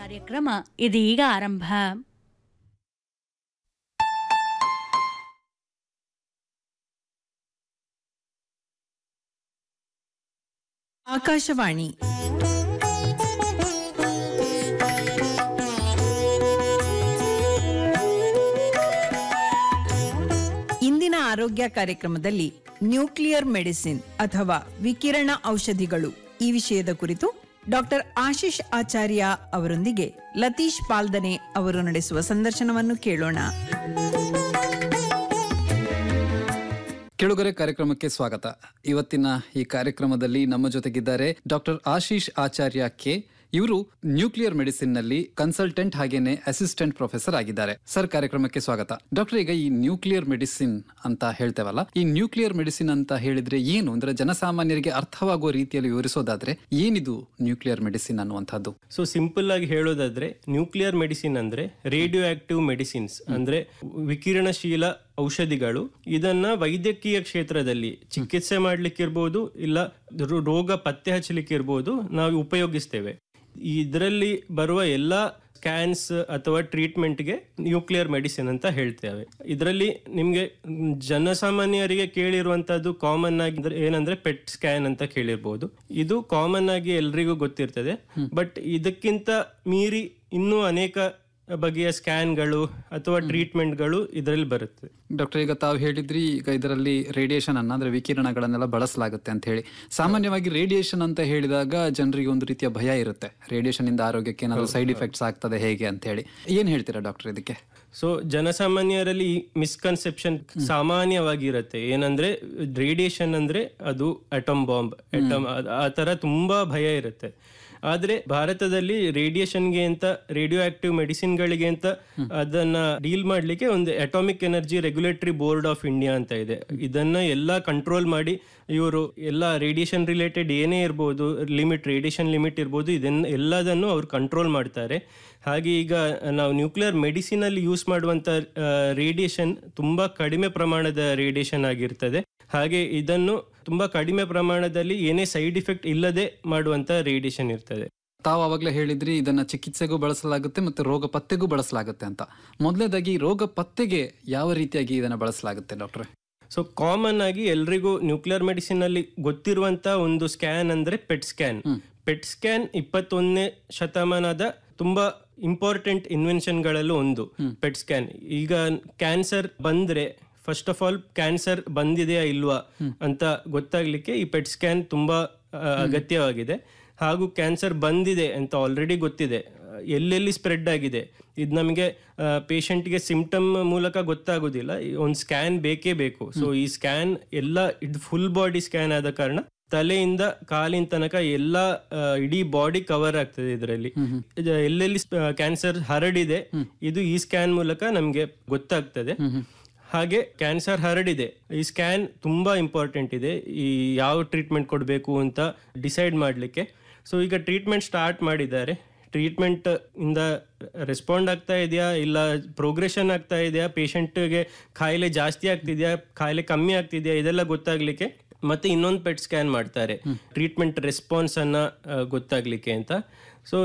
ಕಾರ್ಯಕ್ರಮ ಇದೀಗ ಆರಂಭ ಆಕಾಶವಾಣಿ ಇಂದಿನ ಆರೋಗ್ಯ ಕಾರ್ಯಕ್ರಮದಲ್ಲಿ ನ್ಯೂಕ್ಲಿಯರ್ ಮೆಡಿಸಿನ್ ಅಥವಾ ವಿಕಿರಣ ಔಷಧಿಗಳು ಈ ವಿಷಯದ ಕುರಿತು ಡಾಕ್ಟರ್ ಆಶೀಶ್ ಆಚಾರ್ಯ ಅವರೊಂದಿಗೆ ಲತೀಶ್ ಪಾಲ್ದನೆ ಅವರು ನಡೆಸುವ ಸಂದರ್ಶನವನ್ನು ಕೇಳೋಣ ಕೆಳುಗರೆ ಕಾರ್ಯಕ್ರಮಕ್ಕೆ ಸ್ವಾಗತ ಇವತ್ತಿನ ಈ ಕಾರ್ಯಕ್ರಮದಲ್ಲಿ ನಮ್ಮ ಜೊತೆಗಿದ್ದಾರೆ ಡಾಕ್ಟರ್ ಆಶೀಶ್ ಆಚಾರ್ಯ ಕೆ ಇವರು ನ್ಯೂಕ್ಲಿಯರ್ ಮೆಡಿಸಿನ್ ನಲ್ಲಿ ಕನ್ಸಲ್ಟೆಂಟ್ ಹಾಗೇನೆ ಅಸಿಸ್ಟೆಂಟ್ ಪ್ರೊಫೆಸರ್ ಆಗಿದ್ದಾರೆ ಸರ್ ಕಾರ್ಯಕ್ರಮಕ್ಕೆ ಸ್ವಾಗತ ಡಾಕ್ಟರ್ ಈಗ ಈ ನ್ಯೂಕ್ಲಿಯರ್ ಮೆಡಿಸಿನ್ ಅಂತ ಹೇಳ್ತೇವಲ್ಲ ಈ ನ್ಯೂಕ್ಲಿಯರ್ ಮೆಡಿಸಿನ್ ಅಂತ ಹೇಳಿದ್ರೆ ಏನು ಅಂದ್ರೆ ಜನಸಾಮಾನ್ಯರಿಗೆ ಅರ್ಥವಾಗುವ ರೀತಿಯಲ್ಲಿ ವಿವರಿಸೋದಾದ್ರೆ ಏನಿದು ನ್ಯೂಕ್ಲಿಯರ್ ಮೆಡಿಸಿನ್ ಅನ್ನುವಂಥದ್ದು ಸೊ ಸಿಂಪಲ್ ಆಗಿ ಹೇಳೋದಾದ್ರೆ ನ್ಯೂಕ್ಲಿಯರ್ ಮೆಡಿಸಿನ್ ಅಂದ್ರೆ ರೇಡಿಯೋ ಆಕ್ಟಿವ್ ಮೆಡಿಸಿನ್ಸ್ ಅಂದ್ರೆ ವಿಕಿರಣಶೀಲ ಔಷಧಿಗಳು ಇದನ್ನ ವೈದ್ಯಕೀಯ ಕ್ಷೇತ್ರದಲ್ಲಿ ಚಿಕಿತ್ಸೆ ಮಾಡ್ಲಿಕ್ಕಿರ್ಬೋದು ಇಲ್ಲ ರೋ- ರೋಗ ಪತ್ತೆ ಹಚ್ಚಲಿಕ್ಕಿರ್ಬೋದು ನಾವು ಉಪಯೋಗಿಸ್ತೇವೆ ಇದರಲ್ಲಿ ಬರುವ ಎಲ್ಲ ಸ್ಕ್ಯಾನ್ಸ್ ಅಥವಾ ಟ್ರೀಟ್ಮೆಂಟ್ಗೆ ನ್ಯೂಕ್ಲಿಯರ್ ಮೆಡಿಸಿನ್ ಅಂತ ಹೇಳ್ತೇವೆ ಇದರಲ್ಲಿ ನಿಮಗೆ ಜನಸಾಮಾನ್ಯರಿಗೆ ಕೇಳಿರುವಂತದ್ದು ಕಾಮನ್ ಆಗಿ ಅಂದ್ರೆ ಏನಂದ್ರೆ ಪೆಟ್ ಸ್ಕ್ಯಾನ್ ಅಂತ ಕೇಳಿರ್ಬೋದು ಇದು ಕಾಮನ್ ಆಗಿ ಎಲ್ರಿಗೂ ಗೊತ್ತಿರ್ತದೆ ಬಟ್ ಇದಕ್ಕಿಂತ ಮೀರಿ ಇನ್ನೂ ಅನೇಕ ಬಗೆಯ ಸ್ಕ್ಯಾನ್ಗಳು ಅಥವಾ ಟ್ರೀಟ್ಮೆಂಟ್ಗಳು ಇದರಲ್ಲಿ ಬರುತ್ತೆ ಡಾಕ್ಟರ್ ಈಗ ತಾವು ಹೇಳಿದ್ರಿ ಈಗ ಇದರಲ್ಲಿ ರೇಡಿಯೇಷನ್ ಅನ್ನ ಅಂದ್ರೆ ವಿಕಿರಣಗಳನ್ನೆಲ್ಲ ಬಳಸಲಾಗುತ್ತೆ ಅಂತ ಹೇಳಿ ಸಾಮಾನ್ಯವಾಗಿ ರೇಡಿಯೇಷನ್ ಅಂತ ಹೇಳಿದಾಗ ಜನರಿಗೆ ಒಂದು ರೀತಿಯ ಭಯ ಇರುತ್ತೆ ರೇಡಿಯೇಷನ್ ಇಂದ ಆರೋಗ್ಯಕ್ಕೆ ಏನಾದ್ರು ಸೈಡ್ ಇಫೆಕ್ಟ್ಸ್ ಆಗ್ತದೆ ಹೇಗೆ ಅಂತ ಹೇಳಿ ಏನ್ ಹೇಳ್ತೀರಾ ಡಾಕ್ಟರ್ ಇದಕ್ಕೆ ಸೊ ಜನಸಾಮಾನ್ಯರಲ್ಲಿ ಮಿಸ್ಕನ್ಸೆಪ್ಷನ್ ಸಾಮಾನ್ಯವಾಗಿರುತ್ತೆ ಏನಂದ್ರೆ ರೇಡಿಯೇಷನ್ ಅಂದ್ರೆ ಅದು ಅಟಮ್ ಬಾಂಬ್ ಅಟಮ್ ಆ ತರ ತುಂಬಾ ಭಯ ಇರುತ್ತೆ ಆದ್ರೆ ಭಾರತದಲ್ಲಿ ರೇಡಿಯೇಷನ್ಗೆ ಅಂತ ರೇಡಿಯೋ ಆಕ್ಟಿವ್ ಮೆಡಿಸಿನ್ಗಳಿಗೆ ಅಂತ ಅದನ್ನ ಡೀಲ್ ಮಾಡ್ಲಿಕ್ಕೆ ಒಂದು atomic energy regulatory board of India ಅಂತ ಇದೆ ಇದನ್ನ ಎಲ್ಲ ಕಂಟ್ರೋಲ್ ಮಾಡಿ ಇವರು ಎಲ್ಲ ರೇಡಿಯೇಷನ್ ರಿಲೇಟೆಡ್ ಏನೇ ಇರ್ಬೋದು ಲಿಮಿಟ್ ರೇಡಿಯೇಷನ್ ಲಿಮಿಟ್ ಇರ್ಬೋದು ಇದನ್ನ ಎಲ್ಲದನ್ನು ಅವ್ರು ಕಂಟ್ರೋಲ್ ಮಾಡ್ತಾರೆ ಹಾಗೆ ಈಗ ನಾವು ನ್ಯೂಕ್ಲಿಯರ್ ಮೆಡಿಸಿನ್ ಅಲ್ಲಿ ಯೂಸ್ ಮಾಡುವಂತ ರೇಡಿಯೇಷನ್ ತುಂಬಾ ಕಡಿಮೆ ಪ್ರಮಾಣದ ರೇಡಿಯೇಷನ್ ಆಗಿರ್ತದೆ ಹಾಗೆ ಇದನ್ನು ತುಂಬಾ ಕಡಿಮೆ ಪ್ರಮಾಣದಲ್ಲಿ ಏನೇ ಸೈಡ್ ಇಫೆಕ್ಟ್ ಇಲ್ಲದೆ ಮಾಡುವಂತ ರೇಡಿಯೇಷನ್ ಇರ್ತದೆ ತಾವು ಅವಾಗಲೇ ಹೇಳಿದ್ರಿ ಇದನ್ನ ಚಿಕಿತ್ಸೆಗೂ ಬಳಸಲಾಗುತ್ತೆ ಮತ್ತೆ ರೋಗ ಪತ್ತೆಗೂ ಬಳಸಲಾಗುತ್ತೆ ಅಂತ ಮೊದಲನೇದಾಗಿ ರೋಗ ಪತ್ತೆಗೆ ಯಾವ ರೀತಿಯಾಗಿ ಇದನ್ನ ಬಳಸಲಾಗುತ್ತೆ ಡಾಕ್ಟ್ರೆ ಸೊ ಕಾಮನ್ ಆಗಿ ಎಲ್ರಿಗೂ ನ್ಯೂಕ್ಲಿಯರ್ ಮೆಡಿಸಿನ್ ಅಲ್ಲಿ ಗೊತ್ತಿರುವಂತ ಒಂದು ಸ್ಕ್ಯಾನ್ ಅಂದ್ರೆ ಪೆಟ್ ಸ್ಕ್ಯಾನ್ ಪೆಟ್ ಸ್ಕ್ಯಾನ್ ಇಪ್ಪತ್ತೊಂದನೇ ಶತಮಾನದ ತುಂಬಾ ಇಂಪಾರ್ಟೆಂಟ್ ಇನ್ವೆನ್ಷನ್ಗಳಲ್ಲೂ ಒಂದು ಪೆಟ್ ಸ್ಕ್ಯಾನ್ ಈಗ ಕ್ಯಾನ್ಸರ್ ಬಂದ್ರೆ ಫಸ್ಟ್ ಆಫ್ ಆಲ್ ಕ್ಯಾನ್ಸರ್ ಬಂದಿದೆಯಾ ಇಲ್ವಾ ಅಂತ ಗೊತ್ತಾಗ್ಲಿಕ್ಕೆ ಈ ಪೆಟ್ ಸ್ಕ್ಯಾನ್ ತುಂಬಾ ಆ, ಅಗತ್ಯವಾಗಿದೆ ಹಾಗೂ ಕ್ಯಾನ್ಸರ್ ಬಂದಿದೆ ಅಂತ ಆಲ್ರೆಡಿ ಗೊತ್ತಿದೆ ಎಲ್ಲೆಲ್ಲಿ ಸ್ಪ್ರೆಡ್ ಆಗಿದೆ ಇದು ನಮಗೆ ಪೇಷಂಟ್ಗೆ ಸಿಂಪ್ಟಮ್ ಮೂಲಕ ಗೊತ್ತಾಗೋದಿಲ್ಲ ಒಂದು ಸ್ಕ್ಯಾನ್ ಬೇಕೇ ಬೇಕು ಸೊ ಈ ಸ್ಕ್ಯಾನ್ ಎಲ್ಲ ಇದು ಫುಲ್ ಬಾಡಿ ಸ್ಕ್ಯಾನ್ ಆದ ಕಾರಣ ತಲೆಯಿಂದ ಕಾಲಿನ ತನಕ ಎಲ್ಲ ಆ, ಇಡೀ ಬಾಡಿ ಕವರ್ ಆಗ್ತದೆ ಇದರಲ್ಲಿ ಎಲ್ಲೆಲ್ಲಿ ಕ್ಯಾನ್ಸರ್ ಹರಡಿದೆ ಇದು ಈ ಸ್ಕ್ಯಾನ್ ಮೂಲಕ ನಮಗೆ ಗೊತ್ತಾಗ್ತದೆ ಹಾಗೆ ಕ್ಯಾನ್ಸರ್ ಹರಡಿದೆ ಈ ಸ್ಕ್ಯಾನ್ ತುಂಬಾ ಇಂಪಾರ್ಟೆಂಟ್ ಇದೆ ಈ ಯಾವ ಟ್ರೀಟ್ಮೆಂಟ್ ಕೊಡಬೇಕು ಅಂತ ಡಿಸೈಡ್ ಮಾಡಲಿಕ್ಕೆ ಸೊ ಈಗ ಟ್ರೀಟ್ಮೆಂಟ್ ಸ್ಟಾರ್ಟ್ ಮಾಡಿದ್ದಾರೆ ಟ್ರೀಟ್ಮೆಂಟ್ ಇಂದ ರೆಸ್ಪಾಂಡ್ ಆಗ್ತಾ ಇದೆಯಾ ಇಲ್ಲ ಪ್ರೋಗ್ರೆಷನ್ ಆಗ್ತಾ ಇದೆಯಾ ಪೇಷಂಟ್ಗೆ ಕಾಯಿಲೆ ಜಾಸ್ತಿ ಆಗ್ತಿದೆಯಾ ಕಾಯಿಲೆ ಕಮ್ಮಿ ಆಗ್ತಿದೆಯಾ ಇದೆಲ್ಲ ಗೊತ್ತಾಗ್ಲಿಕ್ಕೆ ಮತ್ತೆ ಇನ್ನೊಂದು ಪೆಟ್ ಸ್ಕ್ಯಾನ್ ಮಾಡ್ತಾರೆ ಟ್ರೀಟ್ಮೆಂಟ್ ರೆಸ್ಪಾನ್ಸ್ ಅನ್ನ ಆ, ಗೊತ್ತಾಗ್ಲಿಕ್ಕೆ ಅಂತ ಸೊ